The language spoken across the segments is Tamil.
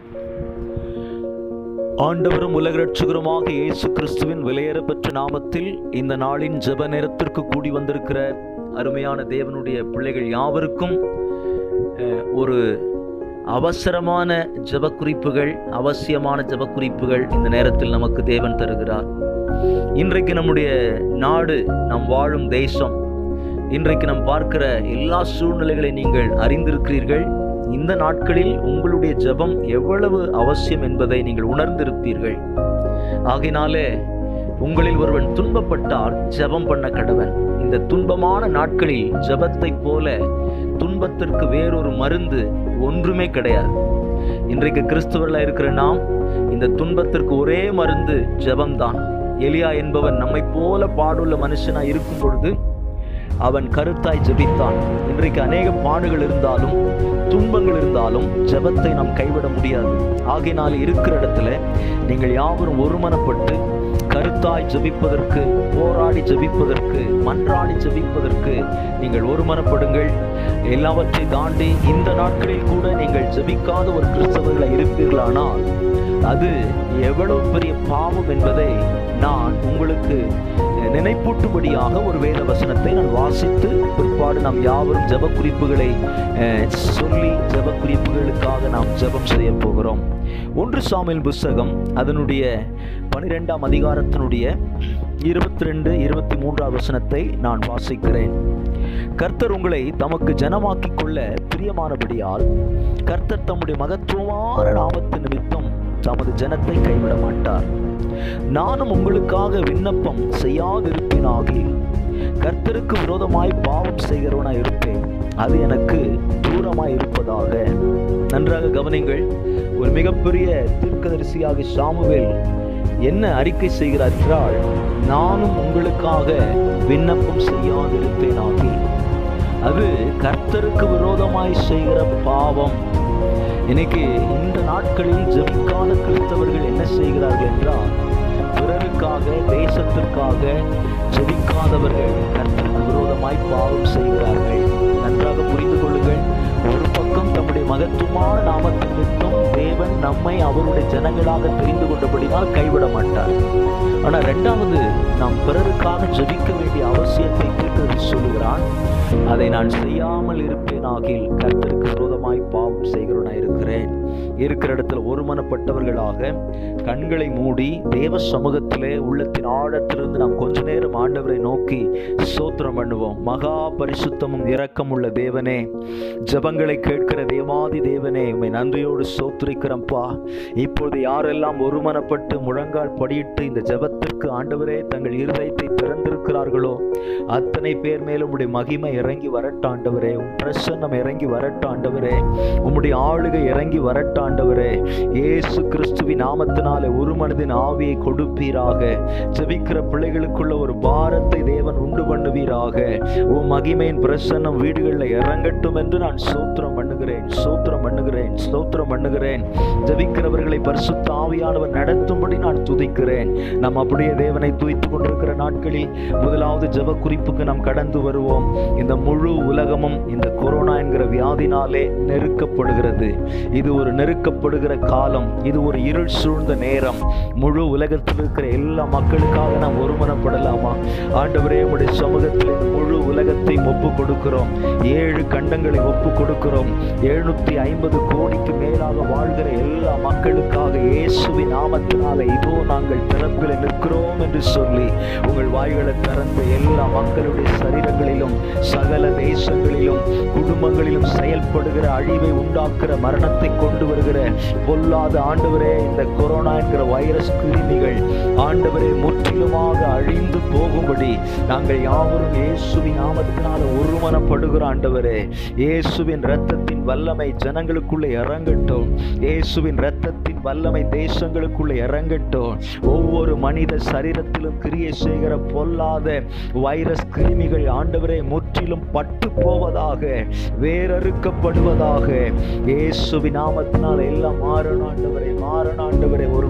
ஆண்டவரும் உலக ரட்சகருமாக இயேசு கிறிஸ்துவின் விலையேறப்பெற்ற நாமத்தில் இந்த நாளின் ஜெப நேரத்திற்கு கூடி வந்திருக்கிற அருமையான தேவனுடைய பிள்ளைகள் யாவருக்கும் அஹ், ஒரு அவசரமான ஜெப குறிப்புகள் அவசியமான ஜெப குறிப்புகள் இந்த நேரத்தில் நமக்கு தேவன் தருகிறார் இன்றைக்கு நம்முடைய நாடு நாம் வாழும் தேசம் இன்றைக்கு நாம் பார்க்கிற எல்லா சூழ்நிலைகளை நீங்கள் அறிந்திருக்கிறீர்கள் இந்த நாட்களில் உங்களுடைய ஜெபம் எவ்வளவு அவசியம் என்பதை நீங்கள் உணர்ந்திருப்பீர்கள் ஆகையினாலே உங்களில் ஒருவன் துன்பப்பட்டால் ஜெபம் பண்ண கடவன் இந்த துன்பமான நாட்களில் ஜெபத்தைப் போல துன்பத்திற்கு வேறொரு மருந்து ஒன்றுமே கிடையாது இன்றைக்கு கிறிஸ்தவர்களாக இருக்கிற நாம் இந்த துன்பத்திற்கு ஒரே மருந்து ஜெபம்தான் எலியா என்பவன் நம்மை போல பாடுள்ள மனுஷனா இருக்கும் பொழுது அவன் கருத்தாய் ஜெபித்தான் இன்றைக்கு அநேக பாடுகள் இருந்தாலும் துன்பங்கள் இருந்தாலும் ஜெபத்தை நாம் கைவிட முடியாது ஆகையினால் இருக்கிற இடத்துல நீங்கள் யாவரும் ஒருமனப்பட்டு கருத்தாய் ஜெபிப்பதற்கு போராடி ஜெபிப்பதற்கு மன்றாடி ஜெபிப்பதற்கு நீங்கள் ஒருமனப்படுங்கள் எல்லாவற்றை தாண்டி இந்த நாட்களில் கூட நீங்கள் ஜெபிக்காத ஒரு கிறிஸ்தவர்களாக இருப்பீர்களானால் அது எவ்வளவு பெரிய பாவம் என்பதை நான் உங்களுக்கு நினைப்பூட்டும்படியாக ஒரு வேத வசனத்தை நான் வாசித்து பிற்பாடு நாம் யாவரும் ஜெப குறிப்புகளை அஹ், சொல்லி ஜெப குறிப்புகளுக்காக நாம் ஜெபம் செய்ய போகிறோம் ஒன்று சாமியல் புஸ்தகம் அதனுடைய பனிரெண்டாம் அதிகாரத்தினுடைய இருபத்தி ரெண்டு இருபத்தி மூன்றாம் வசனத்தை நான் வாசிக்கிறேன் கர்த்தர் உங்களை தமக்கு ஜனமாக்கிக் கொள்ள பிரியமானபடியால் கர்த்தர் தம்முடைய மகத்துவமான நாமத்து நிமித்தம் தமது ஜனத்தை கைவிட மாட்டார் நானும் உங்களுக்காக விண்ணப்பம் செய்யாதிருப்பேனாகி கர்த்தருக்கு விரோதமாய் பாவம் செய்கிறவனாய் இருப்பேன் அது எனக்கு தூரமாய் இருப்பதாக நன்றாக கவனிங்கள் ஒரு மிகப்பெரிய தீர்க்கதரிசியாக சாமுவேல் என்ன அறிக்கை செய்கிறார் என்றால் நானும் உங்களுக்காக விண்ணப்பம் செய்யாதிருப்பேனாகி அது கர்த்தருக்கு விரோதமாய் செய்கிற பாவம் இன்னைக்கு இந்த நாட்களில் ஜெபிக்காத கிறிஸ்தவர்கள் என்ன செய்கிறார்கள் என்றால் பிறருக்காக தேசத்திற்காக ஜெபிக்காதவர்கள் கர்த்தருக்கு விரோதமாய் பாவம் செய்கிறார்கள் நன்றாக புரிந்து கொள்ளுங்கள் ஒரு பக்கம் தம்முடைய மகத்துவமான நாமத்தின் நிமித்தம் தேவன் நம்மை அவருடைய ஜனங்களாக தெரிந்து கொண்டபடினால் கைவிட மாட்டார் ஆனால் ரெண்டாவது நாம் பிறருக்காக ஜெபிக்க வேண்டிய அவசியத்தை தீர்க்கதரிசி சொல்லுகிறான் அதை நான் செய்யாமல் இருப்பேன் ஆகில் கர்த்தருக்கு விரோதமாய் பாவம் செய்கிறவனா இருக்கிறேன் இருக்கிற இடத்துல ஒருமனப்பட்டவர்களாக கண்களை மூடி தேவ சமூகத்திலே உள்ளத்தின் ஆழத்திலிருந்து நாம் கொஞ்ச நேரம் ஆண்டவரை நோக்கி சோத்திரம் பண்ணுவோம் மகா பரிசுத்தமும் இரக்கமுள்ள தேவனே ஜெபங்களை கேட்கிற தேவாதி தேவனே உம்மை நன்றியோடு சோத்திரிக்கிறோம்ப்பா இப்போது யாரெல்லாம் ஒருமனப்பட்டு முழங்கால் படியிட்டு இந்த ஜெபத்திற்கு ஆண்டவரே தங்கள் இருதயத்தை திறந்திருக்கிறார்களோ அத்தனை பேர் மேலும் உம்முடைய மகிமை இறங்கி வரட்டாண்டவரே உம் பிரசன்னம் இறங்கி வரட்டாண்டவரே உம்முடைய ஆளுகை இறங்கி வரட்டாண்டவரே இயேசு கிறிஸ்துவின் நாமத்தினாலே ஒரு மனதின் ஆவியை கொடுப்பீராக ஜெபிக்கிற பிள்ளைகளுக்குள்ள ஒரு பாரத்தை தேவன் உண்டு பண்ணுவீராக உம் மகிமையின் பிரசன்னம் வீடுகளில் இறங்கட்டும் என்று நான் சோத்திரம் பண்ணுகிறேன் சோத்திரம் பண்ணுகிறேன் ஸ்தோத்திரம் பண்ணுகிறேன் ஜெபிக்கிறவர்களை பரிசுத்த ஆவியானவர் நடத்தும்படி நான் துதிக்கிறேன் நாம் அப்படியே தேவனை துதித்துக் கொண்டிருக்கிற நாட்களில் முதலாவது ஜெப குறிப்புக்கு நாம் கடந்து வருவோம் இந்த முழு உலகமும் இந்த கொரோனா என்கிற வியாதினாலே நெருக்கப்படுகிறது இது ஒரு நெருக்கப்படுகிற காலம் இது ஒரு இருள் சூழ்ந்த நேரம் முழு உலகத்தில் இருக்கிற எல்லா மக்களுக்காக நாம் ஒருமனப்படலாமா ஆண்டவரே உடைய சமூகத்தில் இந்த முழு உலகத்தையும் ஒப்பு கொடுக்கிறோம் ஏழு கண்டங்களை ஒப்பு கொடுக்கிறோம் எழுநூத்தி ஐம்பது கோடிக்கு மேலாக வாழ்கிற எல்லா மக்களுக்காக இயேசுவின் நாமத்தினால இதோ நாங்கள் திறப்பில் நிற்கிறோம் என்று சொல்லி உங்கள் வாய்களை திறந்து எல்லா மக்களுடைய சரீரங்களிலும் சகல தேசங்களிலும் குடும்பங்களிலும் செயல்படுகிற அழிவை உண்டாக்குற மரணத்தை கொண்டு வருகிற பொல்லாத ஆண்டவரே இந்த கொரோனா என்கிற வைரஸ் கிருமிகள் ஆண்டவரே முற்றிலுமாக அழிந்து போகும்படி நாங்கள் யாவரும் இயேசுவின் நாமத்தினால ஒருமனப்படுகிற ஆண்டவரே இயேசுவின் இரத்தத்தின் வல்லமை ஜனங்களுக்குள்ளே இறங்கட்டும் இயேசுவின் இரத்தத்தின் வல்லமை தேசங்களுக்குள்ளே இறங்கட்டும் ஒவ்வொரு மனித சரீரத்திலும் கிரியை செய்கிற பொல்லாத வைரஸ் கிருமிகள் ஆண்டவரே முற்றிலும் பட்டு போவதாக வேறறுக்கப்படுவதாக இயேசுவின் நாமத்தினால் எல்லாம் மாறணும் ஆண்டவரே மாறணும் ஆண்டவரே ஒரு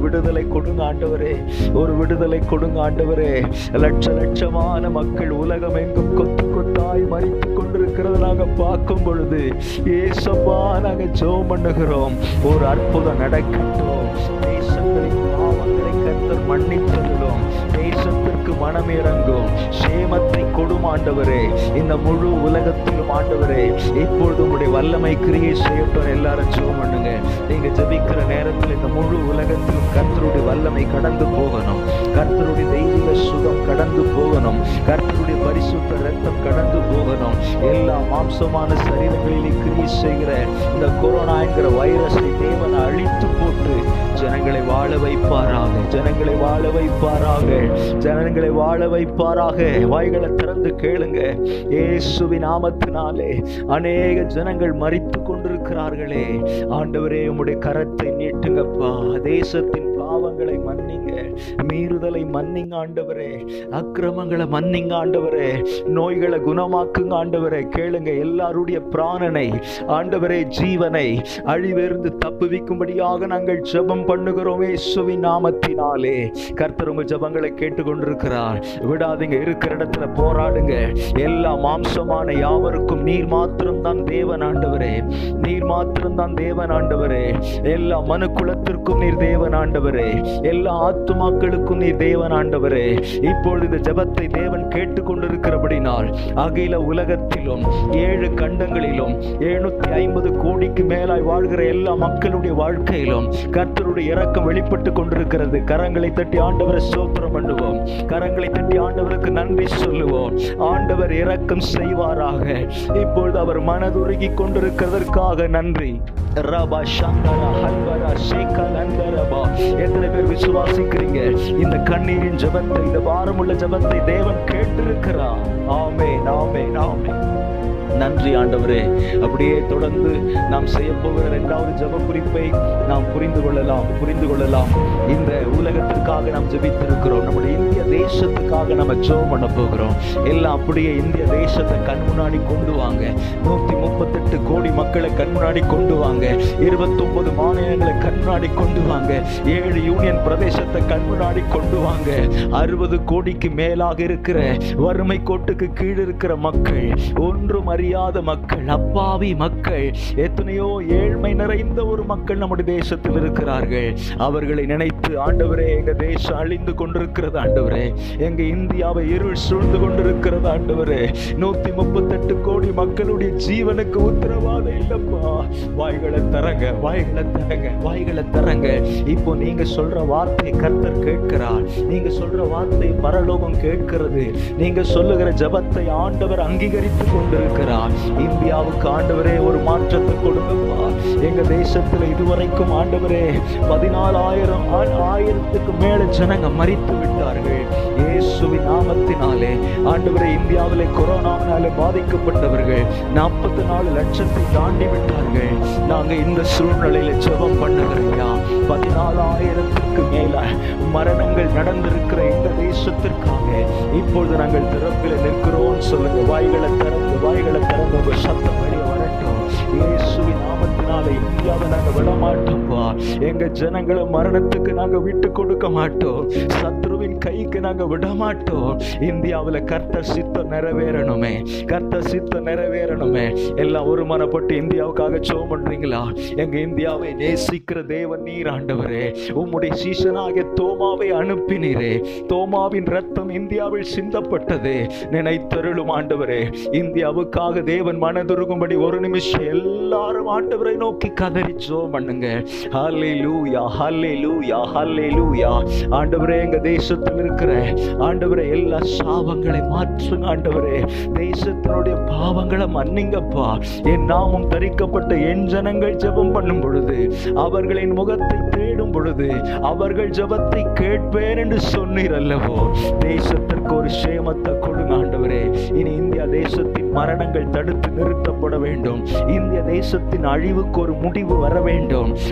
விடுதலை கொடுங்க ஆண்டவரே ஒரு விடுதலை கொடுங்க ஆண்டவரே லட்ச லட்சமான மக்கள் உலகம் எங்கும் கொத்து கொத்தாய் மறித்து கொண்டிருக்கிறத நாங்க பார்க்கும் பொழுது ஏசப்பா நாங்க ஜெபம் பண்ணுகிறோம் ஒரு அற்புதம் நடக்கட்டும் தேசங்களின் பாவங்களை கர்த்தர் மன்னித்தருளும் தேசத்திற்கு மனம் இறங்கும் சேமத்தை கொடும் ஆண்டவரே இந்த முழு உலகத்திலும் ஆண்டவரே இப்பொழுது உங்களுடைய வல்லமை கிரியை செய்யட்டும் எல்லாரும் ஜெபம் பண்ணுங்க நீங்க ஜெபிக்கிற நேரத்தில் இந்த முழு உலகத்திலும் கர்த்தருடைய வல்லமை கடந்து போகணும் கர்த்தருடைய தெய்வீக சுகம் கடந்து போகணும் கர்த்தருடைய பரிசுத்த ரத்தம் கடந்து போகணும் எல்லா மாம்சமான சரீரங்களிலே கிரியை செய்கிற இந்த கொரோனா என்கிற வைரஸை தேவன் அழித்து போட்டு ஜனங்களை வாழ வைப்பாராக ஜனங்களை வாழ வைப்பாராக ஜனங்களை வாழ வைப்பாராக வாய்களை திறந்து கேளுங்க இயேசுவின் நாமத்தினாலே அநேக ஜனங்கள் மறித்து கொண்டிருக்கிறார்களே ஆண்டவரே உம்முடைய கரத்தை நீட்டுங்கப்பா தேசத்தின் பாவங்களை மன்னிங்க மீறுதலை மன்னிங்க ஆண்டவரே அக்கிரமங்களை மன்னிங்க ஆண்டவரே நோய்களை குணமாக்குங்க ஆண்டவரே கேளுங்க எல்லாருடைய பிராணனை ஆண்டவரே ஜீவனை அழிவிருந்து தப்புவிக்கும்படியாக நாங்கள் ஜெபம் பண்ணுகிறோம் இயேசுவின் நாமத்தினாலே கர்த்தர் உங்க ஜெபங்களை கேட்டுக்கொண்டிருக்கிறார் விடாதீங்க இருக்கிற இடத்துல போராடுங்க எல்லா மாம்சமான யாவருக்கும் நீர் மாத்திரம் தான் தேவன் ஆண்டவரே நீர் மாத்திரம் தான் தேவன் ஆண்டவரே எல்லா மனு குலத்திற்கும் நீர் தேவன் ஆண்டவரே எல்லா ஆத்துமாக்களுக்கும் நீர் தேவன் ஆண்டவரே இப்பொழுது இந்த ஜெபத்தை தேவன் கேட்டுக்கொண்டிருக்கிறபடினால் அகில உலகத்திலும் ஏழு கண்டங்களிலும் எழுநூத்தி ஐம்பது கோடிக்கு மேலாய் வாழ்கிற எல்லா மக்களுடைய வாழ்க்கையிலும் கர்த்தருடைய இரக்கம் வெளிப்பட்டு கொண்டிருக்கிறது கரங்களை தட்டி ஆண்டவரை சோத்திரம் பண்ணுவோம் கரங்களை தட்டி ஆண்டவருக்கு நன்றி சொல்லுவோம் ஆண்டவர் இரக்கம் செய்வாராக இப்பொழுது அவர் மனதுருகி கொண்டிருக்கிறதற்காக நன்றி ரபா சங்கரா ஹல்வரா ஷேகா லந்தரபா எத்தனை பேர் விசுவாசிக்கிறீங்க இந்த கண்ணீரின் ஜெபத்தை இந்த பாரமுள்ள ஜெபத்தை தேவன் கேட்டிருக்கிறார் ஆமே ஆமே ஆமே நன்றி ஆண்டவரே அப்படியே தொடர்ந்து நாம் செய்ய போகிற இரண்டாவது ஜெப குறிப்பை நாம் புரிந்து கொள்ளலாம் புரிந்து கொள்ளலாம் இந்த உலகத்திற்காக நாம் ஜெபித்திருக்கிறோம் நம்முடைய இந்திய தேசத்துக்காக நம்ம ஜெபம் பண்ண போகிறோம் எல்லாம் அப்படியே இந்திய தேசத்தை கண் முன்னாடி கொண்டு வாங்க நூத்தி முப்பத்தெட்டு கோடி மக்களை கண் முன்னாடி கொண்டு வாங்க இருபத்தொன்பது மாநிலங்களை கண் முன்னாடி கொண்டு வாங்க ஏழு யூனியன் பிரதேசத்தை கண் முன்னாடி கொண்டு வாங்க அறுபது கோடிக்கு மேலாக இருக்கிற வறுமை கோட்டுக்கு கீழ் இருக்கிற மக்கள் ஒன்றும் அறியாத மக்கள் அப்பாவி மக்கள் எத்தனையோ ஏழ்மை நிறைந்த ஒரு மக்கள் நம்முடைய தேசத்தில் இருக்கிறார்கள் அவர்களை நினைத்து ஆண்டவரே எங்க தேசம் அழிந்து கொண்டிருக்கிறது ஆண்டவரே எங்க இந்தியாவை இருள் சூழ்ந்து கொண்டிருக்கிறது ஆண்டவரே நூத்தி முப்பத்தெட்டு கோடி மக்களுடைய ஜீவனுக்கு உத்தரவாதம் இல்லப்பா வாய்களை தரங்க வாய்களை தரங்க வாய்களை தரங்க இப்போ நீங்க சொல்ற வார்த்தையை கர்த்தர் கேட்கிறார் நீங்க சொல்ற வார்த்தை பரலோகம் கேட்கிறது நீங்க சொல்லுகிற ஜெபத்தை ஆண்டவர் அங்கீகரித்து கொண்டிருக்கிறார் இந்தியாவுக்கு ஆண்டவரே ஒரு மாற்றத்தை கொடுங்கப்பா எங்க தேசத்துல இதுவரைக்கும் ஆண்டவரே பதினாலாயிரம் ஆ- ஆயிரத்துக்கு மேல ஜனங்க மறித்து விட்டார்கள் இயேசுவின் நாமத்தினாலே ஆண்டவரே இந்தியாவிலே கொரோனாவினாலே பாதிக்கப்பட்டவர்கள் நாற்பத்தி நாலு லட்சத்தை தாண்டி விட்டார்கள் நாங்க இந்த சூழ்நிலையில ஜெபம் பண்ணுகிறையா பதினாலாயிரத்துக்கு மேல மரணங்கள் நடந்திருக்கிற இந்த தேசத்திற்காக இப்பொழுது நாங்கள் திறப்பில் நிற்கிறோம் சொல்லுங்க வாய்களை திறந்து வாய்களை திறந்து உங்க சத்தம் வெளியே வரட்டும் இயேசுவின் நாமத்தினால இந்தியாவை நாங்க விட மாட்டோம்ப்பா எங்க ஜனங்களை மரணத்துக்கு நாங்க விட்டு கொடுக்க மாட்டோம் சத்ருவின் கைக்கு நாங்க விட மாட்டோம் இந்தியாவுல கர்த்தர் சித்தம் நிறைவேறணுமே கர்த்தர் சித்தம் நிறைவேறணுமே எல்லாம் ஒருமனப்பட்டு இந்தியாவுக்காக ஜெபம் பண்றீங்களா எங்க இந்தியாவை நேசிக்கிற தேவன் நீர் ஆண்டவரே உம்முடைய சீசனாகிய தோமாவை அனுப்பினீரே தோமாவின் ரத்தம் இந்தியாவில் சிந்தப்பட்டது நினைத்தருளும் ஆண்டவரே இந்தியாவுக்காக தேவன் மனதுருகும்படி ஒரு நிமிஷம் எல்லாரும் ஆண்டவரை நோக்கி கதறி ஜெபம் பண்ணுங்க ஹல்லேலூயா ஹல்லேலூயா ஹல்லேலூயா ஆண்டவரே எங்க தேசத்தில் இருக்கிற ஆண்டவரே எல்லா சாபங்களை மாற்றுங்க ஆண்டவரே தேசத்தினுடைய பாவங்களை மன்னிங்கப்பா என் நாமம் தரிக்கப்பட்ட என் ஜனங்கள் ஜெபம் பண்ணும் பொழுது அவர்களின் முகத்தை தேடும் பொழுது அவர்கள் ஜெபத்தை கேட்பேன் என்று சொன்னீர் அல்லவோ தேசத்திற்கு ஒரு சேமத்தை கொடுங்க ஆண்டவரே இனி இந்தியா தேசத்தின் மரணங்கள் தடுத்து நிறுத்தப்பட வேண்டும் இந்திய தேசத்தின் அழிவுக்கு ஒரு முடிவு வர வேண்டும் ஆண்டவர்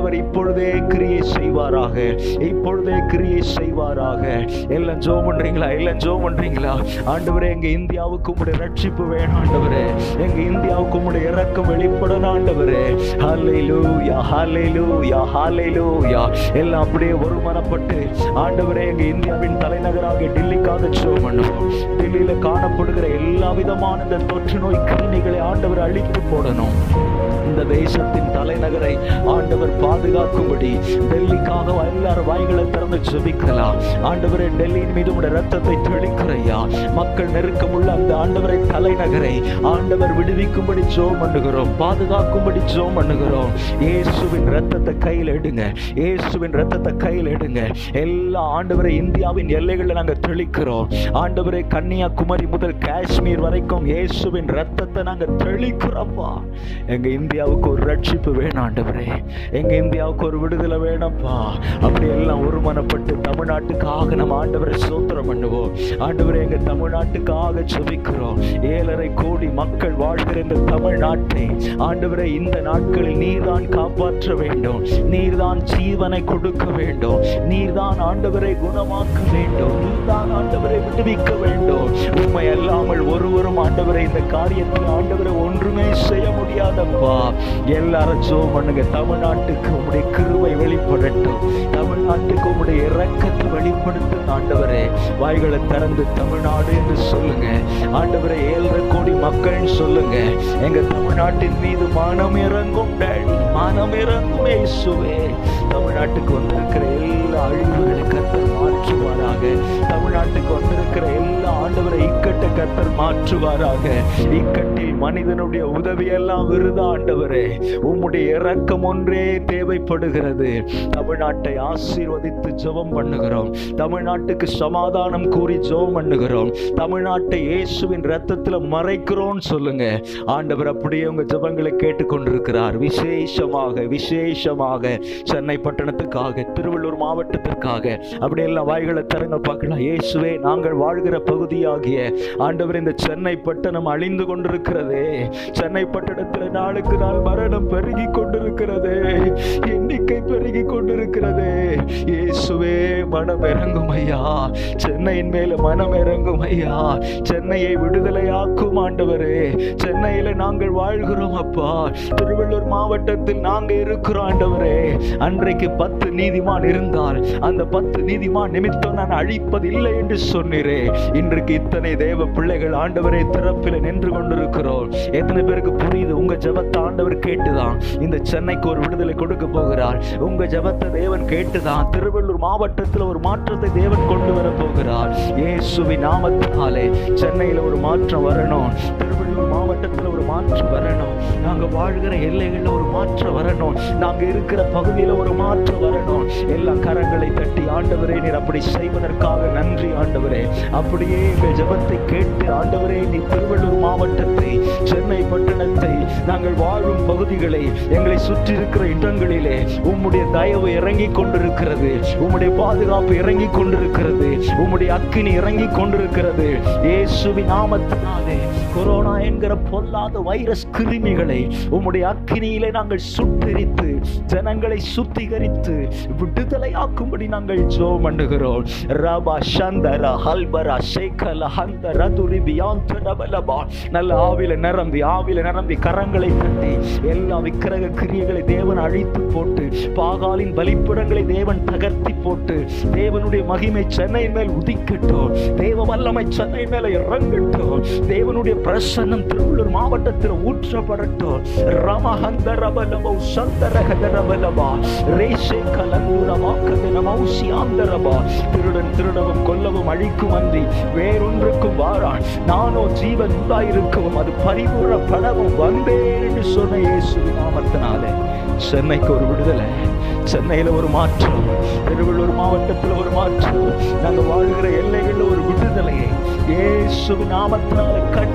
ஆண்டவர் இப்பொழுதே கிரியை செய்வாராக இப்பொழுதே கிரியை செய்வாராக எல்லாம் ஜோ பண்றீங்களா எல்லாம் ஜோ பண்றீங்களா ஆண்டவரே எங்க இந்தியாவுக்கு உங்களுடைய ரட்சிப்பு வேணும் ஆண்டவரே எங்க இந்தியாவுக்கு உங்களுடைய இறக்கம் வெளிப்படணும் ஆண்டவரே ஹalleluya ஹalleluya ஹalleluya எல்லாம் அப்படியே ஒருமனப்பட்டு ஆண்டவரே எங்க இந்தியாவின் தலைநகராக டெல்லிக்காக ஜோ பண்ணுவோம் டெல்லியில காணப்படுகிற எல்லா விதமான இந்த தொற்று நோய் கிருமிகளை ஆண்டவர் அழித்து போடணும் இந்த தேசத்தின் தலைநகரை ஆண்டவர் பாதுகாக்கும்படி டெல்லிக்காக எல்லாரும் வாய்களை திறந்து ஜெபிக்கலாம் ஆண்டவரே டெல்லியின் மீது உடைய ரத்தத்தை தெளிக்கிறையா மக்கள் நெருக்கமுள்ள அந்த ஆண்டவரை தலைநகரை ஆண்டவர் விடுவிக்கும்படி ஜோம் பண்ணுகிறோம் பாதுகாக்கும்படி ஜோம் பண்ணுகிறோம் இயேசுவின் ரத்தத்தை கையில் எடுங்க இயேசுவின் ரத்தத்தை கையில் எடுங்க எல்லா ஆண்டவரை இந்தியாவின் எல்லைகளில் நாங்கள் தெளிக்கிறோம் ஆண்டவரை கன்னியாகுமரி முதல் காஷ்மீர் வரைக்கும் இயேசுவின் ரத்தத்தை நாங்கள் தெளிக்கிறோம்ப்பா எங்க இந்தியாவுக்கு ஒரு ரட்சிப்பு வேணும் ஆண்டவரே எங்க இந்தியாவுக்கு ஒரு விடுதலை வேணும்ப்பா அப்படி எல்லாம் ஒருமனப்பட்டு தமிழ்நாட்டுக்காக நம்ம ஆண்டவரை சோத்திரம் பண்ணுவோம் ஆண்டவரே எங்க தமிழ்நாட்டுக்காக ஜெபிக்கிறோம் ஏழரை கோடி மக்கள் வாழ்கிற இந்த தமிழ்நாட்டை ஆண்டவரே இந்த நாட்களில் நீர்தான் காப்பாற்ற வேண்டும் நீர்தான் ஜீவனை கொடுக்க வேண்டும் நீர்தான் ஆண்டவரை குணமாக்க வேண்டும் நீர்தான் ஆண்டவரை விடுவிக்க வேண்டும் உண்மை அல்லாமல் ஒருவரும் ஆண்டவரை இந்த காரியத்தில் ஆண்டவரை ஒன்றுமே செய்ய முடியாதப்பா எல்லாரும் ஜோ பண்ணுங்க தமிழ்நாட்டுக்கு உங்களுடைய கிருபை வெளிப்படட்டும் தமிழ்நாட்டுக்கு உங்களுடைய இரக்கத்தை வெளிப்படுத்தும் ஆண்டவரே வாய்களை திறந்து தமிழ்நாடு என்று சொல்லுங்க ஆண்டவரை ஏழரை கோடி மக்கள்னு சொல்லுங்க எங்க தமிழ்நாட்டின் மீது மானம் இறங்கும் டேடி மானம் இறங்கும் இயேசுவே தமிழ்நாட்டுக்கு வந்திருக்கிற எல்லா அழிவுகளை கத்தர் மாற்றுவாராக தமிழ்நாட்டுக்கு வந்திருக்கிற எல்லா ஆண்டவரை இக்கட்ட கத்தர் மாற்றுவாராக இக்கட்டில் மனிதனுடைய உதவி எல்லாம் விருதா ஆண்டவரே உம்முடைய இரக்கம் ஒன்றே தேவைப்படுகிறது தமிழ்நாட்டை ஆசீர்வதித்து ஜெபம் பண்ணுகிறோம் தமிழ்நாட்டுக்கு சமாதானம் கூறி ஜெபம் பண்ணுகிறோம் தமிழ்நாட்டை இயேசுவின் ரத்தத்துல மறைக்கிறோம் சொல்லுங்க ஆண்டவர் அப்படியே உங்க ஜெபங்களை கேட்டுக்கொண்டிருக்கிறார் விசேஷமாக விசேஷமாக சென்னை பட்டணத்துக்காக திருவள்ளூர் மாவட்டத்திற்காக அப்படியெல்லாம் வாய்களை திறங்க பார்க்கலாம் இயேசுவே நாங்கள் வாழ்கிற பகுதியாகிய ஆண்டவர் இந்த சென்னை பட்டணம் அழிந்து கொண்டிருக்கிறதே சென்னை பட்டணத்தில் நாளுக்கு நாள் மரணம் பெருகி கொண்டிருக்கிறதே எண்ணிக்கை பெருகி கொண்டிருக்கிறதே இயேசுவே மனம் இறங்கும் ஐயா சென்னையின் மேல மனம் இறங்கும் ஐயா சென்னையை விடுதலையாக்கும் ஆண்டவரே சென்னையில நாங்கள் வாழ்கிறோம் அப்பா திருவள்ளூர் மாவட்டத்தில் நாங்க இருக்கிறோம் ஆண்டவரே அன்றைக்கு பத்து நீதிமான் இருந்தால் அந்த பத்து நீதிமான் நிமித்தம் நான் அழிப்பதில்லை என்று சொன்னீரே இன்றைக்கு இத்தனை தேவ பிள்ளைகள் ஆண்டவரே திறப்பில் நின்று கொண்டிருக்கிறோம் எத்தனை பேருக்கு புரியுது உங்க ஜெபத்தை ஆண்டவர் கேட்டுதான் இந்த சென்னைக்கு ஒரு விடுதலை கொடுக்க போகிறார் உங்க ஜெபத்தை தேவன் கேட்டுதான் திருவள்ளூர் மாவட்டத்தில் ஒரு மாற்றத்தை தேவன் கொண்டு வர போகிறார் இயேசுவின் நாமத்தினாலே சென்னையில ஒரு மாற்றம் வரணும் திருவள்ளூர் மாவட்டத்தில் ஒரு மாற்றம் வரணும் நாங்க வாழ்கிற எல்லைகள்ல ஒரு மாற்றம் வரணும் நாங்க இருக்கிற பகுதியில ஒரு மாற்றம் வரணும் எல்லா கரங்களை தட்டி ஆண்டவரே நீர் அப்படி செய்வதற்காக நன்றி ஆண்டவரே அப்படியே எங்கள் ஜெபத்தை கேட்டு ஆண்டவரே நீ திருவள்ளூர் மாவட்டத்தை சென்னை பட்டணத்தை நாங்கள் வாழும் பகுதிகளை எங்களை சுற்றி இருக்கிற இடங்களிலே உம்முடைய தயவு இறங்கி கொண்டிருக்கிறது உம்முடைய பாதுகாப்பு இறங்கி கொண்டிருக்கிறது உம்முடைய அக்கினி இறங்கி கொண்டிருக்கிறது இயேசுவின் நாமத்தினாலே கொரோனா என்கிற பொல்லாத வைரஸ் கிருமிகளை உம்முடைய அக்கினியிலே நாங்கள் சுட்டெரித்து ஜனங்களை சுத்திகரித்து விடுதலையாக்கும்படி நாங்கள் ஜோ பண்ணுகிறோம் ரபா சந்தர ஹல்பரா சேகல ஹந்த ரதுரி பியாந்த ரபலபா நல்ல ஆவில நிரம்பி ஆவில நிரம்பி கரங்களை தட்டி எல்லா விக்கிரக கிரியைகளை தேவன் அழித்து போட்டு பாகாலின் பலிப்பிடங்களை தேவன் தகர்த்தி போட்டு தேவனுடைய மகிமை சென்னை மேல் உதிக்கட்டும் தேவ வல்லமை சென்னை மேல இறங்கட்டும் தேவனுடைய பிரசன்னம் திருவள்ளூர் மாவட்டத்தில் ஊற்றப்படட்டும் ரமஹந்த ரபலபோ சந்தரகத ரபலபா ரேஷே கலங்கூரமா கதனமௌசி ஆந்தரபா திருடன் திருடவும் கொல்லவும் அழிக்கும் அன்றி வேறொன்றுக்கும் வாரான் நானோ ஜீவன் உண்டாயிருக்கவும் அது பரிபூரணப்படவும் வந்தேன் என்று சொன்ன இயேசுவின் நாமத்தினாலே சென்னைக்கு ஒரு விடுதலை சென்னையில ஒரு மாற்றம் திருவள்ளூர் மாவட்டத்தில் ஒரு மாற்றம் நாங்க வாழ்கிற எல்லைகளில் ஒரு விடுதலையை இயேசுவின் நாமத்தினால கட்டளையிடுகிறோம்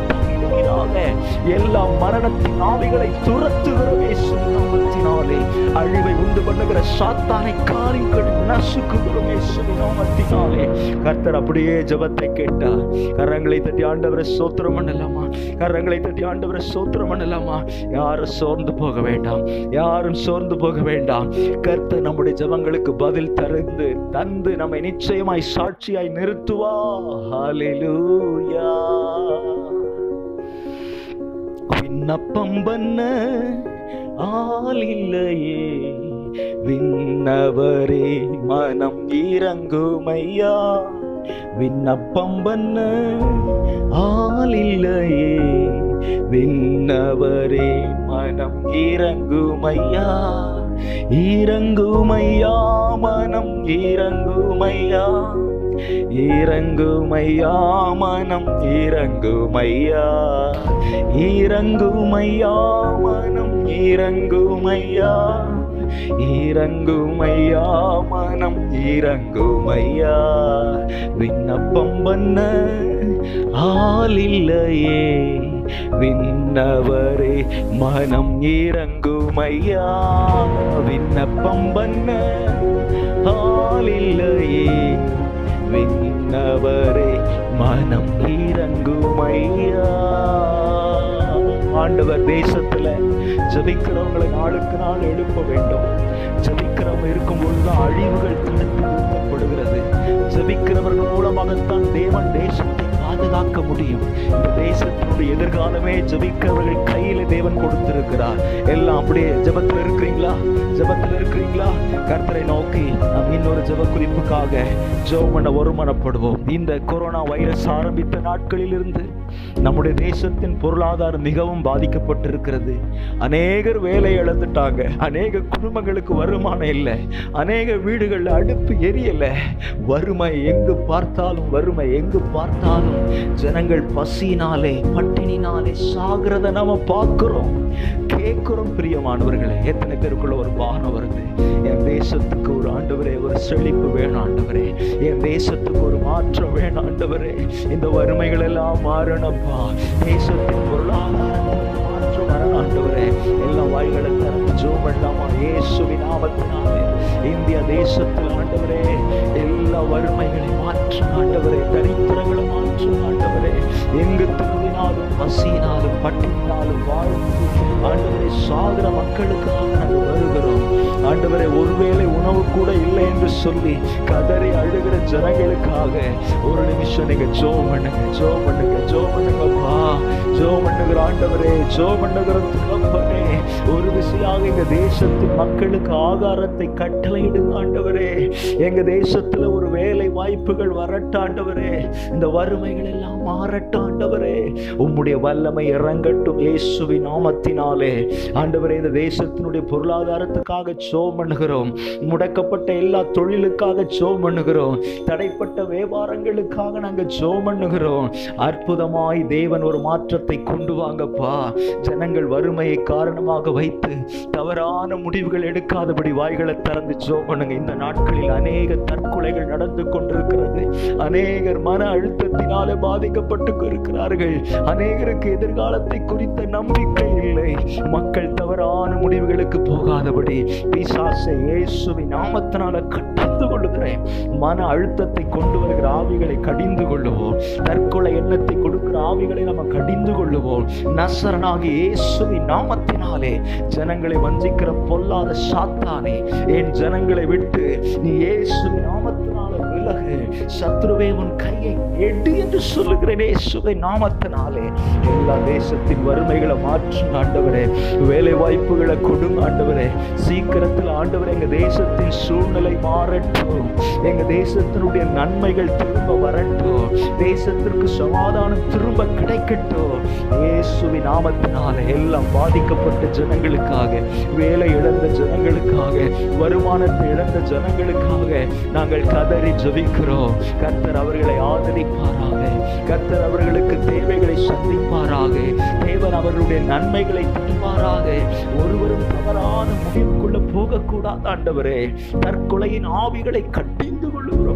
இயேசுவினாக எல்லா மரணத்தின் ஆவிகளை துரத்துகிறோம் இயேசுவின் நாமத்தினாலே அழிவை உண்டு பண்ணுகிற சாத்தானை காரியங்கள் நசுக்குகிறோம் இயேசுவின் நாமத்தினாலே கர்த்தர் அப்படியே ஜெபத்தை கேட்டார் கரங்களை தட்டி ஆண்டவரை சோத்திரம் பண்ணலாமா கரங்களை தட்டி ஆண்டவரை சோத்திரம் பண்ணலாமா யாரும் சோர்ந்து போக வேண்டாம் யாரும் சோர்ந்து போக வேண்டாம் கர்த்தர் நம்முடைய ஜெபங்களுக்கு பதில் தருந்து தந்து நம்மை நிச்சயமாய் சாட்சியாய் நிறுத்துவா ஹalleluya விண்ணப்பம் பண்ண ஆள் இல்லையே விண்ணவரே மனம் இறங்குமையா விண்ணப்பம் பண்ண ஆள் இல்லையே விண்ணவரே மனம் இறங்குமையா இறங்குமையா மனம் இறங்குமையா இறங்குமையா மனம் இறங்குமையா இறங்குமையா மனம் இறங்குமையா இறங்குமையா மனம் இறங்குமையா விண்ணப்பம் பண்ண ஆள் இல்லையே விண்ணவரே மனம் இறங்குமையா விண்ணப்பம் பண்ண ஆள் இல்லையே விண்ணவரே மனம் இறங்குமையா ஆண்டவர் தேசத்துல ஜபிக்கிறவங்களை நாளுக்கு நாள் எழுப்ப வேண்டும் ஜபிக்கிறவங்க இருக்கும் பொழுதுதான் அழிவுகள் தடுத்து நிறுத்தப்படுகிறது ஜபிக்கிறவர்கள் மூலமாகத்தான் தேவன் தேசத்தை பாதுகாக்க முடியும் இந்த தேசத்தினுடைய எதிர்காலமே ஜபிக்கிறவர்கள் கையில தேவன் கொடுத்திருக்கிறார் எல்லாம் அப்படியே ஜபத்துல இருக்கிறீங்களா ஜபத்துல இருக்கிறீங்களா கர்த்தரை நோக்கி நாம் இன்னொரு ஜப குறிப்புக்காக ஜெபம் பண்ண ஒருமனப்படுவோம் இந்த கொரோனா வைரஸ் ஆரம்பித்த நாட்களில் இருந்து நம்முடைய தேசத்தின் பொருளாதாரம் மிகவும் பாதிக்கப்பட்டிருக்கிறது அநேகர் வேலை இழந்துட்டாங்க அநேக குடும்பங்களுக்கு வருமானம் இல்லை அநேக வீடுகளில் அடுப்பு எரியல வறுமை எங்கு பார்த்தாலும் வறுமை எங்கு பார்த்தாலும் ஜனங்கள் பசியினாலே பட்டினினாலே சாகிறத நாம பார்க்கிறோம் கேட்கிறோம் பிரியமானவர்களே எத்தனை பேருக்குள்ள ஒரு பானம் வருது என் தேசத்துக்கு ஒரு ஆண்டவரே ஒரு செழிப்பு வேணும் ஆண்டவரே என் தேசத்துக்கு ஒரு மாற்றம் வேணும் ஆண்டவரே இந்த வறுமைகள் எல்லாம் மாறணப்பா தேசத்தின் பொருளாதாரத்தில் மாற்றம் வரணும் ஆண்டவரே எல்லாம் வாய்களை திறந்து ஜோம் பண்ணலாமா இயேசுவின் நாமத்தினாலே இந்திய தேசத்தில் ஆண்டவரே எல்லா வறுமைகளை மாற்றும் ஆண்டவரே தரித்திரங்களை மாற்றும் ஆண்டவரே எங்கு திரும்பினாலும் பசியினாலும் பட்டினாலும் வாழ்ந்து ஆண்டவரே சாகிற மக்களுக்காக நாங்கள் வருகிறோம் ஆண்டவரே ஒருவேளை உணவு கூட இல்லை என்று சொல்லி கதறி அழுகிற ஜனங்களுக்காக ஒரு நிமிஷம் நீங்க ஜோ பண்ணுங்க ஜோ பண்ணுங்க ஜோ பண்ணுங்கப்பா ஜோ பண்ணுகிற ஆண்டவரே ஜோ பண்ணுகிற துணப்பனே ஒரு விசையாக எங்க தேசத்தின் மக்களுக்கு ஆகாரத்தை கட்டளையிடுங்க ஆண்டவரே எங்க தேசத்துல ஒரு வேலை வாய்ப்புகள் வரட்ட ஆண்டவரே இந்த வறுமைகள் எல்லாம் மாறட்ட ஆண்டவரே உம்முடைய வல்லமை இறங்கட்டும் இயேசுவின் நாமத்தினாலே ஆண்டவரே இந்த தேசத்தினுடைய பொருளாதாரத்துக்காக சோ பண்ணுகிறோம் முடக்கப்பட்ட எல்லா தொழிலுக்காக சோ பண்ணுகிறோம் தடைப்பட்ட வியாபாரங்களுக்காக நாங்க ஜோ பண்ணுகிறோம் அற்புதமாய் தேவன் ஒரு மாற்றத்தை கொண்டு வாங்கப்பா ஜனங்கள் வறுமையை காரணமாக வைத்து தவறான முடிவுகள் எடுக்காதபடி வாய்களை திறந்து ஜோ பண்ணுங்க இந்த நாட்களில் அநேக தற்கொலைகள் நடந்து கொண்டிருக்கிறது அநேகர் மன அழுத்தத்தினாலே பாதிக்கப்பட்டு இருக்கிறார்கள் அநேகருக்கு எதிர்காலத்தை குறித்த நம்பிக்கை இல்லை மக்கள் தவறான முடிவுகளுக்கு போகாதபடி பிசாசை இயேசுவின் நாமத்தினால கடிந்து கொள்ளுகிறேன் மன அழுத்தத்தை கொண்டு வருகிற ஆவிகளை கடிந்து கொள்ளுவோம் தற்கொலை எண்ணத்தை கொடுக்கிற ஆவிகளை நம்ம கடிந்து கொள்ளுவோம் நசரனாகி இயேசுவின் நாமத்தினாலே ஜனங்களை வஞ்சிக்கிற பொல்லாத சாத்தானே என் ஜனங்களை விட்டு நீ இயேசுவின் நாமத்தினால விலகு சத்ருவே உன் கையை எடு என்று சொல்லுகிறேன் இயேசுவின் நாமத்தினாலே எல்லா தேசத்தின் வறுமைகளை மாற்றும் ஆண்டவரே வேலை வாய்ப்புகளை கொடுங்க ஆண்டவரே சீக்கிரத்தில் ஆண்டவரே எங்க தேசத்தின் சூழ்நிலை மாறட்டும் எங்க தேசத்தினுடைய நன்மைகள் திரும்ப வரட்டும் தேசத்திற்கு சமாதானம் திரும்ப கிடைக்கட்டும் இயேசுவின் நாமத்தினால எல்லாம் பாதிக்கப்பட்ட ஜனங்களுக்காக வேலை இழந்த ஜனங்களுக்காக வருமானத்தை இழந்த ஜனங்களுக்காக நாங்கள் கதறி ஜெபிக்கிறோம் கர்த்தர் அவர்களை ஆதரிப்பாராக கர்த்தர் அவர்களுக்கு தேவைகளை சந்திப்பாராக தேவன் அவர்களுடைய நன்மைகளை தருவாராக ஒருவரும் தவறான முடிவுக்குள்ள போகக்கூடாது ஆண்டவரே தற்கொலையின் ஆவிகளை கட்டிந்து கொள்ளுகிறோம்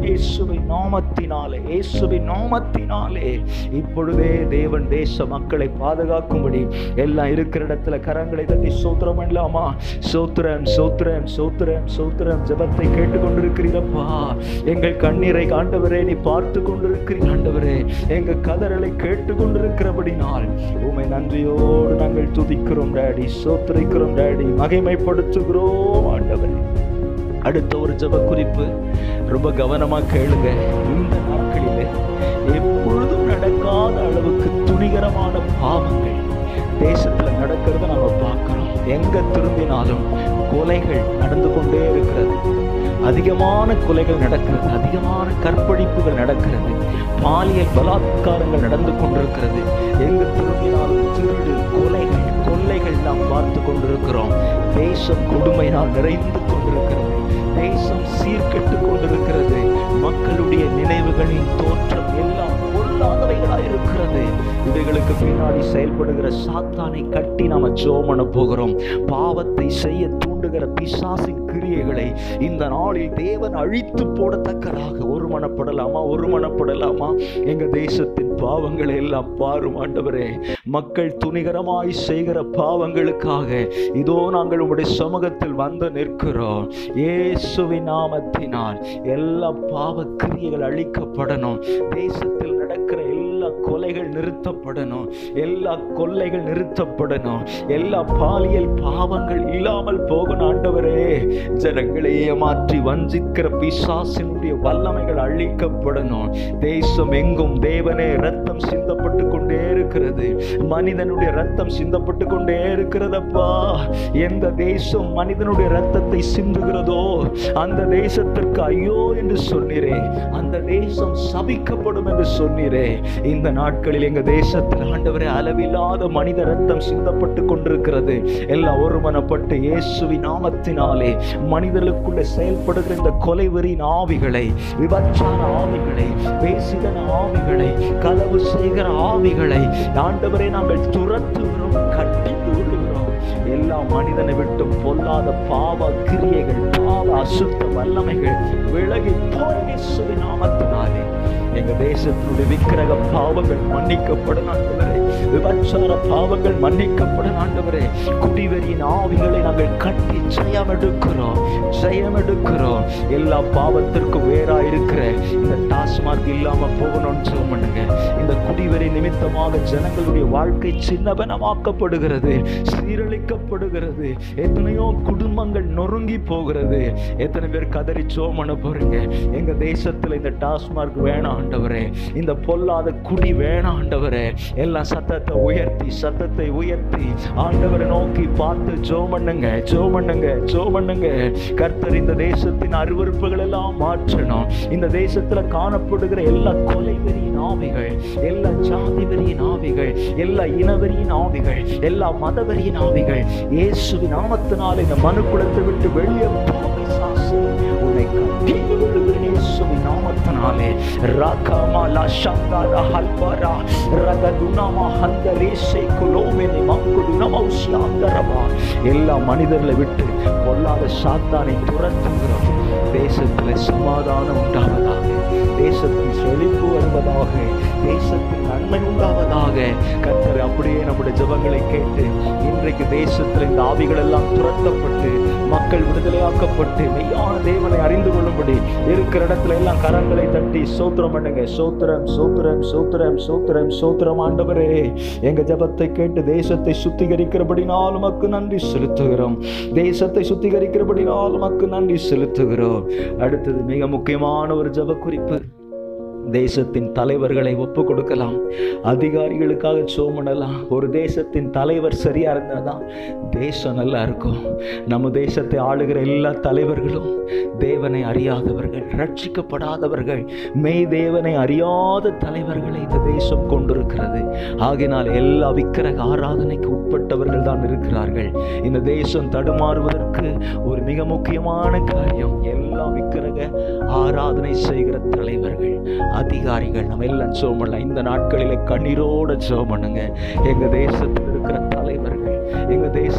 இயேசுவின் நாமத்தினாலே இயேசுவின் நாமத்தினாலே இப்பொழுதே தேவன் தேச மக்களை பாதுகாக்கும்படி எல்லாம் இருக்கிற இடத்துல கரங்களை தட்டி சோத்திரம் பண்ணலாமா சோத்திரம் சோத்திரம் சோத்திரம் சோத்திரம் ஜெபத்தை கேட்டுக்கொண்டிருக்கிறீரப்பா எங்கள் கண்ணீரை ஆண்டவரே நீ பார்த்து கொண்டிருக்கிறீர் ஆண்டவரே எங்க கதறலை கேட்டுக்கொண்டிருக்கிறபடினால் உமை நன்றியோடு நாங்கள் துதிக்கிறோம் டேடி சோத்திரிக்கிறோம் டேடி மகிமைப்படுத்துகிறோம் ஆண்டவரே அடுத்த ஒரு ஜெப குறிப்பு ரொம்ப கவனமா கேளுங்க இந்த நாட்களிலே எப்பொழுதும் நடக்காத அளவுக்கு துணிகரமான பாவங்கள் தேசத்துல நடக்கிறத நம்ம பார்க்கிறோம் எங்க திரும்பினாலும் கொலைகள் நடந்து கொண்டே இருக்கிறது அதிகமான கொலைகள் நடக்கிறது அதிகமான கற்பழிப்புகள் நடக்கிறது பாலியல் பலாத்காரங்கள் நடந்து கொண்டிருக்கிறது எங்க திரும்பினாலும் திருடு கொலைகள் கொள்ளைகள் நாம் பார்த்து கொண்டிருக்கிறோம் தேசம் கொடுமையினால் நிறைந்து கொண்டிருக்கிறது தேசம் சீர்கெட்டு கொண்டிருக்கிறது மக்களுடைய நினைவுகளின் தோற்றம் எல்லாம் பொல்லாதவைகளாய் இருக்கிறது இவைகளுக்கு பின்னாடி செயல்படுகிற சாத்தானை கட்டி நாம ஜோமன போகிறோம் பாவத்தை செய்ய தூண்டுகிற பிசாசின் கிரியைகளை இந்த நாளில் தேவன் அழித்து போடத்தக்கதாக ஒரு மனப்படலாமா ஒரு மனப்படலாமா எங்க தேசத்தின் பாவங்களை எல்லாம் பாரும் ஆண்டவரே மக்கள் துணிகரமாய் செய்கிற பாவங்களுக்காக இதோ நாங்கள் உங்களுடைய சமூகத்தில் வந்து நிற்கிறோம் இயேசுவின் நாமத்தினால் எல்லா பாவ கிரியைகள் அழிக்கப்படணும் தேசத்தில் நடக்கிற எல்லா கொலைகள் நிறுத்தப்படணும் எல்லா கொள்ளைகள் நிறுத்தப்படணும் எல்லா பாலியல் பாவங்கள் இல்லாமல் போகணும் ஆண்டவரே ஜனங்களை ஏமாற்றி வஞ்சிக்கிற பிசாசினுடைய வல்லமைகள் அழிக்கப்படணும் தேசம் எங்கும் தேவனே ரத்தம் சிந்தப்பட்டு கொண்டே இருக்கிறது மனிதனுடைய ரத்தம் சிந்தப்பட்டு கொண்டே இருக்கிறதப்பா எந்த தேசம் மனிதனுடைய ரத்தத்தை சிந்துகிறதோ அந்த தேசத்திற்கு ஐயோ என்று சொன்னீரே அந்த தேசம் சபிக்கப்படும் என்று சொன்னீரே இந்த நாட்களில் எங்க தேசத்தில் ஆண்டவரே அளவில்லாத மனித ரத்தம் சிந்தப்பட்டு கொண்டிருக்கிறது எல்லாம் ஒருமனப்பட்டு இயேசுவி நாமத்தினாலே மனிதர்களுக்குள்ளே செயல்படுகிற இந்த கொலைவெறியின் ஆவிகளை விபச்சார ஆவிகளை பேசிதன ஆவிகளை களவு செய்கிற ஆவிகளை ஆண்டவரே நாங்கள் துரத்துகிறோம் கட்டித்து விடுகிறோம் எல்லா மனிதனை விட்டு பொல்லாத பாவ கிரியைகள் பாவ அசுத்த வல்லமைகள் விலகி போய் இயேசுவின் நாமத்தினாலே எங்க தேசத்தினுடைய விக்கிரக பாவங்கள் மன்னிக்கப்படும் ஆண்டவரே விபச்சார பாவங்கள் மன்னிக்கப்படும் ஆண்டவரே குடிவெறியின் ஆவிகளை நாங்கள் கட்டி ஜெயம் எடுக்கிறோம் ஜெயம் எடுக்கிறோம் எல்லா பாவத்திற்கும் வேறா இருக்கிற இந்த டாஸ்மார்க் இல்லாம போகணும்னு சொல்ல பண்ணுங்க இந்த குடிவெறி நிமித்தமாக ஜனங்களுடைய வாழ்க்கை சின்னவனமாக்கப்படுகிறது சீரழிக்கப்படுகிறது எத்தனையோ குடும்பங்கள் நொறுங்கி போகிறது எத்தனை பேர் கதறி சோமன போறீங்க எங்க தேசத்துல இந்த டாஸ்மார்க் வேணாம் ஆண்டவரே இந்த பொல்லாத குடி வேணாம் ஆண்டவரே எல்லாம் சத்தத்தை உயர்த்தி சத்தத்தை உயர்த்தி ஆண்டவரை நோக்கி பார்த்து ஜோ பண்ணுங்க ஜோ பண்ணுங்க ஜோ பண்ணுங்க கர்த்தர் இந்த தேசத்தின் அருவருப்புகள் எல்லாம் மாற்றணும் இந்த தேசத்துல காணப்படுகிற எல்லா கொலை வெறியின் ஆவிகள் எல்லா ஜாதி வெறியின் ஆவிகள் எல்லா இனவெறியின் ஆவிகள் எல்லா மதவெறியின் ஆவிகள் இயேசுவின் நாமத்தினால் இந்த மனு குலத்தை விட்டு வெளியே போ பிசாசு. உன்னை கட்டி விடுகிறேன் இயேசுவின் நாமத்தினாலே ராகாமா லாஷாங்காரா ஹல்பாரா ரகதுனாமா ஹந்தரேசே குலோமெனி மங்குதுனமா உஷியாந்தரமா எல்லா மனிதர்களை விட்டு பொல்லாத சாத்தானை துரத்துகிறோம் தேசத்தில் சமாதானம் உண்டாவதாக தேசத்தில் செழிப்பு வருவதாக தேசத்தில் நன்மை உண்டாவதாக கர்த்தர் அப்படியே நம்முடைய ஜெபங்களை கேட்டு இன்றைக்கு தேசத்தில் இந்த ஆவிகள் எல்லாம் துரத்தப்பட்டு மக்கள் விடுதலையாக்கப்பட்டு மெய்யான தேவனை அறிந்து கொள்ளும்படி இருக்கிற இடத்துல எல்லாம் கரங்களை தட்டி சோத்திரம் பண்ணுங்க சோத்திரம் சோத்திரம் சோத்திரம் சோத்திரம் சோத்திரம் ஆண்டவரே எங்க ஜெபத்தை கேட்டு தேசத்தை சுத்திகரிக்கிறபடினால் உமக்கு நன்றி செலுத்துகிறோம் தேசத்தை சுத்திகரிக்கிறபடினால் உமக்கு நன்றி செலுத்துகிறோம் அடுத்தது மிக முக்கியமான ஒரு ஜெப குறிப்பு தேசத்தின் தலைவர்களை ஒப்பு கொடுக்கலாம் அதிகாரிகளுக்காக சோமனலாம் ஒரு தேசத்தின் தலைவர் சரியா இருந்தாதான் தேசம் நல்லா இருக்கும் நம்ம தேசத்தை ஆளுகிற எல்லா தலைவர்களும் தேவனை அறியாதவர்கள் ரட்சிக்கப்படாதவர்கள் மெய் தேவனை அறியாத தலைவர்களை இந்த தேசம் கொண்டிருக்கிறது ஆகினால் எல்லா விக்கிரக ஆராதனைக்கு உட்பட்டவர்கள் தான் இருக்கிறார்கள் இந்த தேசம் தடுமாறுவதற்கு ஒரு மிக முக்கியமான காரியம் எல்லா விக்கிரக ஆராதனை செய்கிற தலைவர்கள் அதிகாரிகள் நம்ம எல்லாம் ஜெபம் பண்ணலாம் இந்த நாட்களில் கண்ணீரோட ஜெபம் பண்ணுங்க எங்க தேசத்தில் இருக்கிற தலைவர்கள் எங்க தேசத்தில் இருக்கிற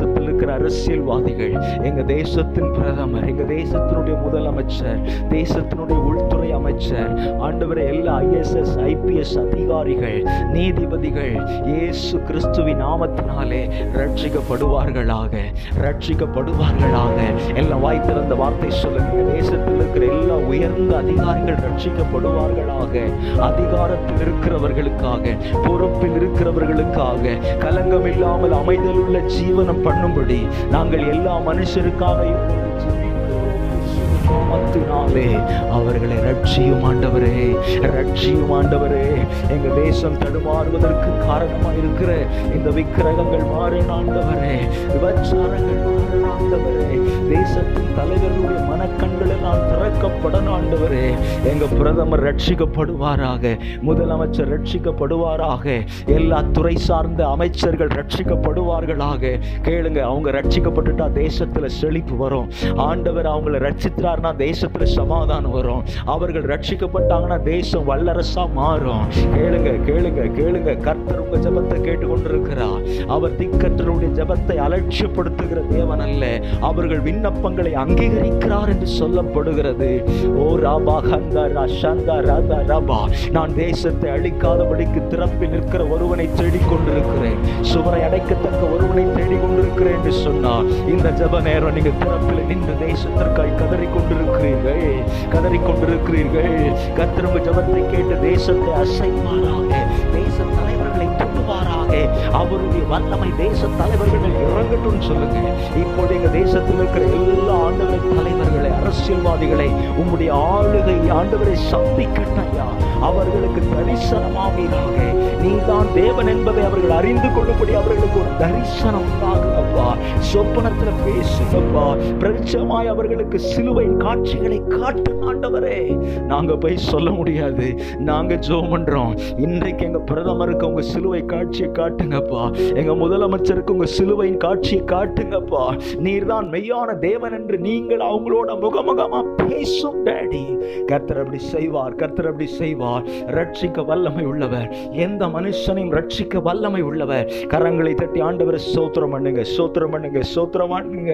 இருக்கிற அரசியல்வாதிகள் எங்க தேசத்தின் பிரதமர் எங்க தேசத்தினுடைய முதலமைச்சர் தேசத்தினுடைய உள்துறை அமைச்சர் ஆண்டவரை எல்லா ஐஎஸ்எஸ் ஐபிஎஸ் அதிகாரிகள் நீதிபதிகள் இயேசு கிறிஸ்துவின் நாமத்தினாலே ரட்சிக்கப்படுவார்களாக ரட்சிக்கப்படுவார்களாக எல்லாம் வாய் திறந்த வார்த்தை சொல்லுங்க இந்த தேசத்தில் இருக்கிற எல்லா உயர்ந்த அதிகாரிகள் ரட்சிக்கப்படுவார்களாக அதிகாரத்தில் இருக்கிறவர்களுக்காக பொறுப்பில் இருக்கிறவர்களுக்காக கலங்கம் இல்லாமல் அமைதல் உள்ள ஜீவனம் பண்ணும்படி நாங்கள் எல்லா மனுஷருக்காக இப்பொழுது ஜெபிக்கிறோம். இயேசுவின் நாமத்தினாலே அவர்களை ரட்சியும் ஆண்டவரே ரட்சியும் ஆண்டவரே எங்க தேசம் தடுமாறுவதற்கு காரணமா இருக்கிற இந்த விக்கிரகங்கள் மாறின ஆண்டவரே விபச்சாரங்கள் மாறின ஆண்டவரே தேசத்தின் தலைவர்களுடைய மனக்கண்கள் எல்லாம் திறக்கப்படணும் ஆண்டவரே எங்க பிரதமர் ரட்சிக்கப்படுவாராக முதலமைச்சர் ரட்சிக்கப்படுவாராக எல்லா துறை சார்ந்த அமைச்சர்கள் ரட்சிக்கப்படுவார்களாக கேளுங்க அவங்க ரட்சிக்கப்பட்டுட்டா தேசத்துல செழிப்பு வரும் ஆண்டவர் அவங்கள ரட்சித்தார்னா தேசத்துல சமாதானம் வரும் அவர்கள் ரட்சிக்கப்பட்டாங்கன்னா தேசம் வல்லரசா மாறும் கேளுங்க கேளுங்க கேளுங்க கர்த்தர் உங்க ஜெபத்தை கேட்டுக்கொண்டிருக்கிறார் அவர் திக்கற்றருடைய ஜெபத்தை அலட்சியப்படுத்துகிற தேவன் அல்ல அவர்கள் விண்ணப்பங்களை அங்கீகரிக்கிறார் என்று சொல்லப்படுகிறது ஓ ராபா ஹந்தா ரஷந்தா ராதா ரபா நான் தேசத்தை அழிக்காதபடிக்கு திறப்பில் நிற்கிற ஒருவனை தேடிக் கொண்டிருக்கிறேன் சுவரை அடைக்கத்தக்க ஒருவனை தேடிக் கொண்டிருக்கிறேன் என்று சொன்னார் இந்த ஜெப நேரம் நீங்க திறப்பில் நின்று தேசத்திற்காய் கதறி கொண்டிருக்கிறீர்கள் கதறி கொண்டிருக்கிறீர்கள் கர்த்தர் உங்க ஜெபத்தை கேட்டு தேசத்தை அசைவாராக தேச தலைவர்களை தொடுவாராக அவருடைய வல்லமை தேச தலைவர்கள் இறங்கட்டும் சொல்லுங்க இப்போது எங்க தேசத்தில் இருக்கிற எல்லா ஆண்டவரை தலைவர்களை அரசியல்வாதிகளை உம்முடைய ஆளுகை ஆண்டவரை சந்திக்கட்டையா அவர்களுக்கு தரிசனமாவீராக நீதான் தேவன் என்பதை அவர்கள் அறிந்து கொள்ளும்படி அவர்களுக்கு ஒரு தரிசனம் உண்டாகுங்கப்பா சொப்பனத்துல பேசுங்கப்பா பிரச்சமாய் அவர்களுக்கு சிலுவை காட்சிகளை காட்டு ஆண்டவரே நாங்க போய் சொல்ல முடியாது நாங்க ஜோம் பண்றோம் இன்றைக்கு எங்க பிரதமருக்கு உங்க சிலுவை காட்சியை காட்டுங்கப்பா எங்க முதலமைச்சருக்கு உங்க சிலுவையின் காட்சியை காட்டுங்கப்பா நீர்தான் மெய்யான தேவன் என்று நீங்கள் அவங்களோட முகமுகமா பேசும் டேடி கர்த்தர் அப்படி செய்வார் கர்த்தர் அப்படி செய்வார் ரட்சிக்க வல்லமை உள்ளவர் எந்த மனுஷனையும் ரட்சிக்க வல்லமை உள்ளவர் கரங்களை தட்டி ஆண்டவரை சோத்திரம் பண்ணுங்க சோத்திரம் பண்ணுங்க சோத்திரம் பண்ணுங்க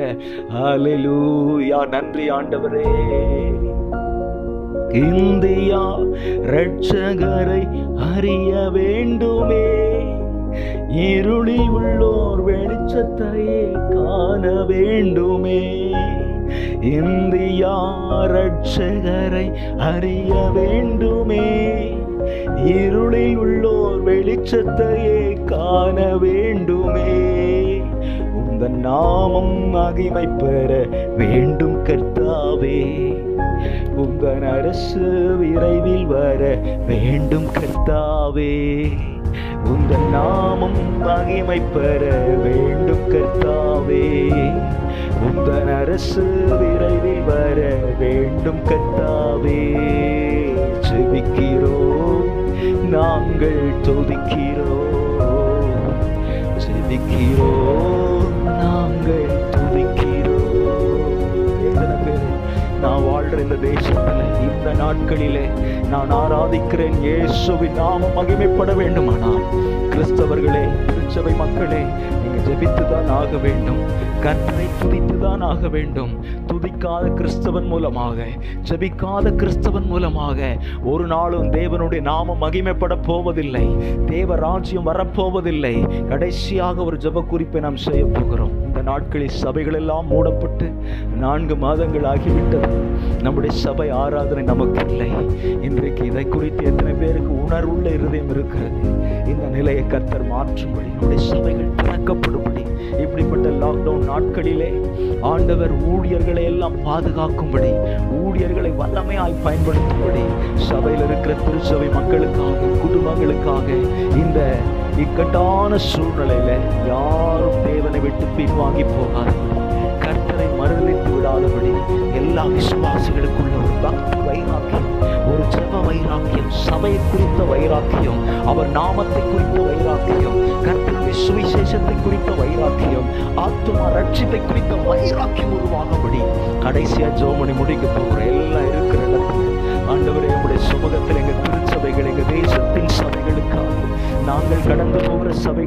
ஹalleluya நன்றி ஆண்டவரே இந்தியா ரட்சகரை அறிய வேண்டுமே இருளில் உள்ளோர் வெளிச்சத்தையே காண வேண்டுமே இந்தியா ரட்சகரை அறிய வேண்டுமே இருளில் உள்ளோர் வெளிச்சத்தையே காண வேண்டுமே உந்தன் நாமம் மகிமை பெற வேண்டும் கர்த்தாவே உந்தன் அரசு விரைவில் வர வேண்டும் கர்த்தாவே உந்தன் நாமம் மகிமை பெற வேண்டும் கர்த்தாவே உந்தன் அரசு விரைவில் வர வேண்டும் கர்த்தாவே ஜெபிக்கிறோம் நாங்கள் துதிக்கிறோம் ஜெபிக்கிறோம் நாங்கள் துதிக்கிறோம் எத்தனை பேர் நான் வாழ்ற இந்த தேசத்துல இந்த நாட்களிலே நான் ஆராதிக்கிறேன் இயேசுவின் நாமம் மகிமைப்பட வேண்டுமானால் கிறிஸ்தவர்களே திருச்சபை மக்களே நீங்க ஜெபித்துதான் ஆக வேண்டும் கர்த்தரை துதித்துதான் ஆக வேண்டும் துதிக்காத கிறிஸ்தவன் மூலமாக ஜெபிக்காத கிறிஸ்தவன் மூலமாக ஒரு நாளும் தேவனுடைய நாமம் மகிமைப்பட போவதில்லை தேவ ராஜ்யம் வரப்போவதில்லை கடைசியாக ஒரு ஜெப குறிப்பை நாம் செய்ய போகிறோம் இந்த நாட்களில் சபைகள் எல்லாம் மூடப்பட்டு நான்கு மாதங்கள் ஆகிவிட்டது நம்முடைய சபை ஆராதனை நமக்கு இல்லை இன்றைக்கு இதை குறித்து எத்தனை பேருக்கு உணர்வுள்ள இருதயம் இருக்கிறது இந்த நிலையை கர்த்தர் மாற்றும்படி நம்முடைய சபைகள் திறக்கப்படும்படி இப்படிப்பட்ட லாக்டவுன் நாட்களிலே ஆண்டவர் ஊழியர்களை எல்லாம் பாதுகாக்கும்படி ஊழியர்களை வல்லமையாய் பயன்படுத்தும்படி சபையில் இருக்கிற திருச்சபை மக்களுக்காக குடும்பங்களுக்காக இந்த இக்கட்டான சூழ்நிலையில யாரும் தேவனை விட்டு பின்வாங்கி போகாதபடி கர்த்தரை மறுதளித்து விடாதபடி எல்லா விசுவாசிகளுக்குள்ள ஒரு பக்தி வைராக்கியம் ஒரு ஜெப வைராக்கியம் சபை குறித்த வைராக்கியம் அவர் நாமத்தை குறித்த வைராக்கியம் கர்த்தருடைய சுவிசேஷத்தை குறித்த வைராக்கியம் ஆத்துமா ரட்சிப்பை குறித்த வைராக்கியம் உருவாகும்படி கடைசியா ஜோமணி முடிக்க போகிற எல்லாம் இருக்கிற இடத்துல ஆண்டவரே உங்களுடைய சுமூகத்தில் எங்க திருச்சபைகள் எங்க தேசத்தின் சபைகளுக்காக நாங்கள் கடந்து போகிற சபைகள்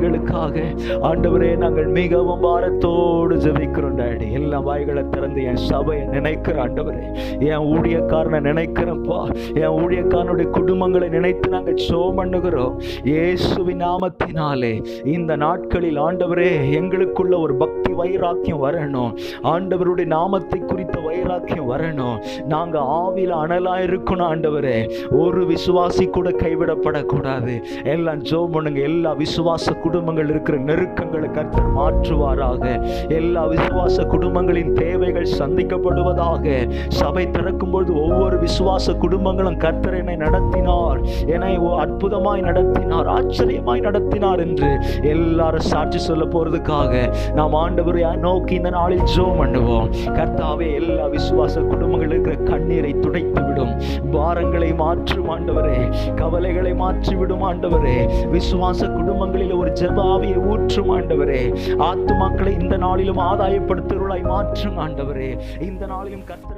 பிள்ளைகளுக்காக ஆண்டவரே நாங்கள் மிகவும் பாரத்தோடு ஜெபிக்கிறோம் டாடி எல்லா வாய்களை திறந்து என் சபையை நினைக்கிற ஆண்டவரே என் ஊழியக்காரனை நினைக்கிறப்பா என் ஊழியக்காரனுடைய குடும்பங்களை நினைத்து நாங்கள் சோ பண்ணுகிறோம் இயேசுவின் நாமத்தினாலே இந்த நாட்களில் ஆண்டவரே எங்களுக்குள்ள ஒரு பக்தி வைராக்கியம் வரணும் ஆண்டவருடைய நாமத்தை குறித்த வைராக்கியம் வரணும் நாங்க ஆவில அனலா இருக்கணும் ஆண்டவரே ஒரு விசுவாசி கூட கைவிடப்படக்கூடாது எல்லாம் ஜோ பண்ணுங்க எல்லா விசுவாச குடும்பங்கள் இருக்கிற நெருக்கங்களை கர்த்தர் மாற்றுவாராக எல்லா விசுவாச குடும்பங்களின் தேவைகள் சந்திக்கப்படுவதாக சபை திறக்கும் பொழுது ஒவ்வொரு விசுவாச குடும்பங்களும் கர்த்தர் என்னை நடத்தினார் என்னை ஓ- அற்புதமாய் நடத்தினார் ஆச்சரியமாய் நடத்தினார் என்று எல்லாரும் சாட்சி சொல்ல போறதுக்காக நாம் ஆண்டவரை நோக்கி இந்த நாளில் ஜோ பண்ணுவோம் கர்த்தாவே எல்லா விசுவாச குடும்பங்கள் இருக்கிற கண்ணீரை துடைத்து விடும் பாரங்களை மாற்றும் ஆண்டவரே கவலைகளை மாற்றி விடும் ஆண்டவரே விசுவாச குடும்பங்களில் ஒரு ஜெப ஆவியை ஊற்றும் ஆண்டவரே ஆத்துமாக்களை இந்த நாளிலும் ஆதாயப்படுத்துவர்களாய் மாற்றும் ஆண்டவரே இந்த நாளிலும் கர்த்தர்